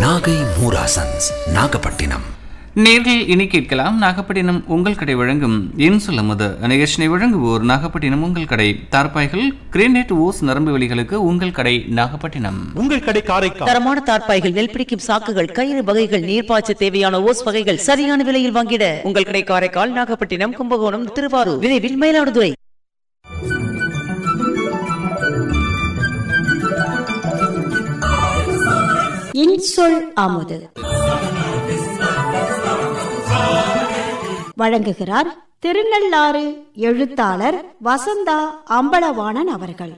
நாகை மூராசன்ஸ் நாகப்பட்டினம் நேர்கள் இனி கேட்கலாம் நாகப்பட்டினம் உங்கள் கடை வழங்கும் என் சொல்லுமது நிகழ்ச்சியை வழங்குவோர் நாகப்பட்டினம் உங்கள் கடை தார்பாய்கள் கிரேனேட் ஓஸ் நரம்பு வலிகளுக்கு உங்கள் கடை நாகப்பட்டினம் உங்கள் கடை காரைக்கால் தரமான தார்ப்பாய்கள் நெல் பிடிக்கும் சாக்குகள் கயிறு வகைகள் நீர்ப்பாய்ச்ச தேவையான ஓஸ் வகைகள் சரியான விலையில் வாங்கிட உங்கள் கடை காரைக்கால் நாகப்பட்டினம் கும்பகோணம் திருவாரூர் விரைவில் மயிலாடுதுறை இன்சொல் அமுது வழங்குகிறார் திருநள்ளாறு எழுத்தாளர் வசந்தா அம்பலவாணன் அவர்கள்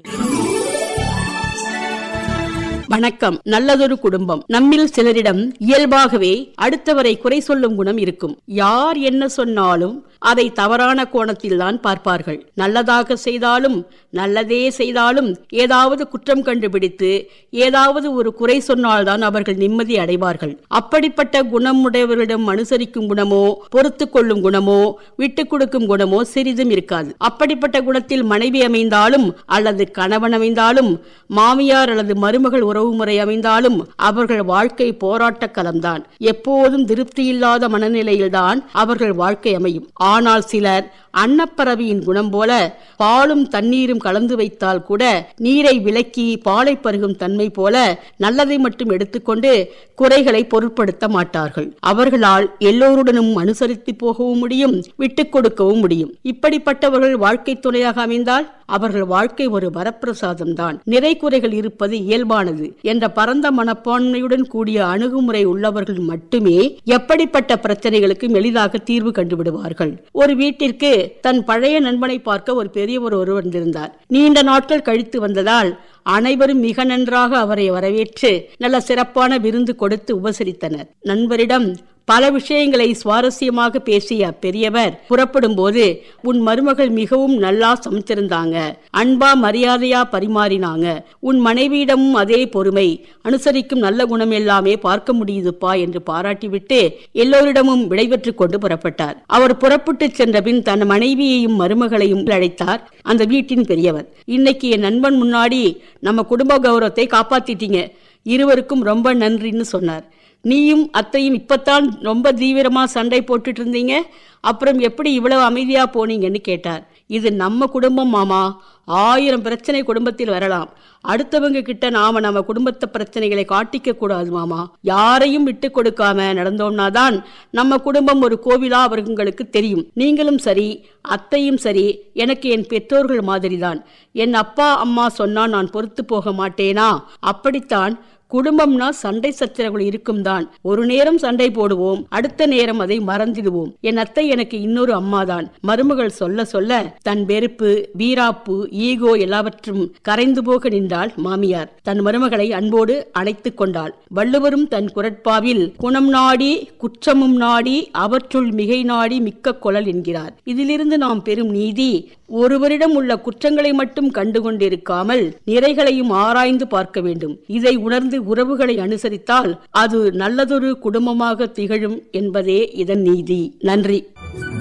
வணக்கம் நல்லதொரு குடும்பம் நம்மில் சிலரிடம் இயல்பாகவே அடுத்தவரை குறை சொல்லும் குணம் இருக்கும் யார் என்ன சொன்னாலும் அதை தவறான கோணத்தில் தான் பார்ப்பார்கள் நல்லதாக செய்தாலும் நல்லதே செய்தாலும் ஏதாவது குற்றம் கண்டுபிடித்து ஏதாவது ஒரு குறை சொன்னால்தான் அவர்கள் நிம்மதி அடைவார்கள் அப்படிப்பட்ட குணமுடையவர்களிடம் அனுசரிக்கும் குணமோ பொறுத்து கொள்ளும் குணமோ விட்டு கொடுக்கும் குணமோ சிறிதும் இருக்காது அப்படிப்பட்ட குணத்தில் மனைவி அமைந்தாலும் அல்லது கணவன் அமைந்தாலும் மாமியார் அல்லது மருமகள் உறவுமுறை அமைந்தாலும் அவர்கள் வாழ்க்கை போராட்ட களம்தான் எப்போதும் திருப்தியில்லாத மனநிலையில்தான் அவர்கள் வாழ்க்கை அமையும் ஆனால் சிலர் அன்னப்பறவையின் குணம் போல பாலும் தண்ணீரும் கலந்து வைத்தால் கூட நீரை விலக்கி பாலை பருகும் தன்மை போல நல்லதை மட்டும் எடுத்துக்கொண்டு குறைகளை பொருட்படுத்த மாட்டார்கள் அவர்களால் எல்லோருடனும் அனுசரித்து போகவும் முடியும் விட்டுக் கொடுக்கவும் முடியும் இப்படிப்பட்டவர்கள் வாழ்க்கை துணையாக அமைந்தால் அவர்கள் வாழ்க்கை ஒரு வரப்பிரசாதம் தான் நிறை குறைகள் இருப்பது இயல்பானது என்ற பரந்த மனப்பான்மையுடன் கூடிய அணுகுமுறை உள்ளவர்கள் மட்டுமே எப்படிப்பட்ட பிரச்சனைகளுக்கும் எளிதாக தீர்வு கண்டுவிடுவார்கள் ஒரு வீட்டிற்கு தன் பழைய நண்பனை பார்க்க ஒரு பெரியவர் ஒருவர் வந்திருந்தார் நீண்ட நாட்கள் கழித்து வந்ததால் அனைவரும் மிக நன்றாக அவரை வரவேற்று நல்ல சிறப்பான விருந்து கொடுத்து உபசரித்தனர் நண்பரிடம் பல விஷயங்களை சுவாரஸ்யமாக பேசிய அப்பெரியவர் புறப்படும் போது உன் மருமகள் மிகவும் நல்லா சமைச்சிருந்தாங்க அன்பா மரியாதையா பரிமாறினாங்க உன் மனைவியிடமும் அதே பொறுமை அனுசரிக்கும் நல்ல குணம் எல்லாமே பார்க்க முடியுதுப்பா என்று பாராட்டிவிட்டு எல்லோரிடமும் விடைபெற்றுக் கொண்டு புறப்பட்டார் அவர் புறப்பட்டு சென்ற பின் தன் மனைவியையும் மருமகளையும் அழைத்தார் அந்த வீட்டின் பெரியவர் இன்னைக்கு என் நண்பன் முன்னாடி நம்ம குடும்ப கௌரவத்தை காப்பாத்திட்டீங்க இருவருக்கும் ரொம்ப நன்றின்னு சொன்னார் நீயும் அத்தையும் இப்பத்தான் ரொம்ப தீவிரமா சண்டை போட்டுட்டு இருந்தீங்க அப்புறம் எப்படி இவ்வளவு அமைதியா போனீங்கன்னு கேட்டார் இது நம்ம குடும்பம் மாமா ஆயிரம் பிரச்சனை குடும்பத்தில் வரலாம் அடுத்தவங்க கிட்ட நாம நம்ம குடும்பத்து பிரச்சனைகளை காட்டிக்க கூடாது மாமா யாரையும் விட்டு கொடுக்காம நடந்தோம்னா தான் நம்ம குடும்பம் ஒரு கோவிலா அவர்களுக்கு தெரியும் நீங்களும் சரி அத்தையும் சரி எனக்கு என் பெற்றோர்கள் மாதிரிதான் என் அப்பா அம்மா சொன்னா நான் பொறுத்து போக மாட்டேனா அப்படித்தான் குடும்பம்னா சண்டை சச்சரவுகள் இருக்கும் தான் ஒரு நேரம் சண்டை போடுவோம் அடுத்த நேரம் அதை மறந்திடுவோம் என் அத்தை எனக்கு இன்னொரு அம்மாதான் மருமகள் சொல்ல சொல்ல தன் வெறுப்பு வீராப்பு ஈகோ எல்லாவற்றும் கரைந்து போக நின்றாள் மாமியார் தன் மருமகளை அன்போடு அணைத்துக் கொண்டாள் வள்ளுவரும் தன் குரட்பாவில் குணம் நாடி குற்றமும் நாடி அவற்றுள் மிகை நாடி மிக்க கொளல் என்கிறார் இதிலிருந்து நாம் பெறும் நீதி ஒருவரிடம் உள்ள குற்றங்களை மட்டும் கண்டுகொண்டிருக்காமல் நிறைகளையும் ஆராய்ந்து பார்க்க வேண்டும் இதை உணர்ந்து உறவுகளை அனுசரித்தால் அது நல்லதொரு குடும்பமாக திகழும் என்பதே இதன் நீதி நன்றி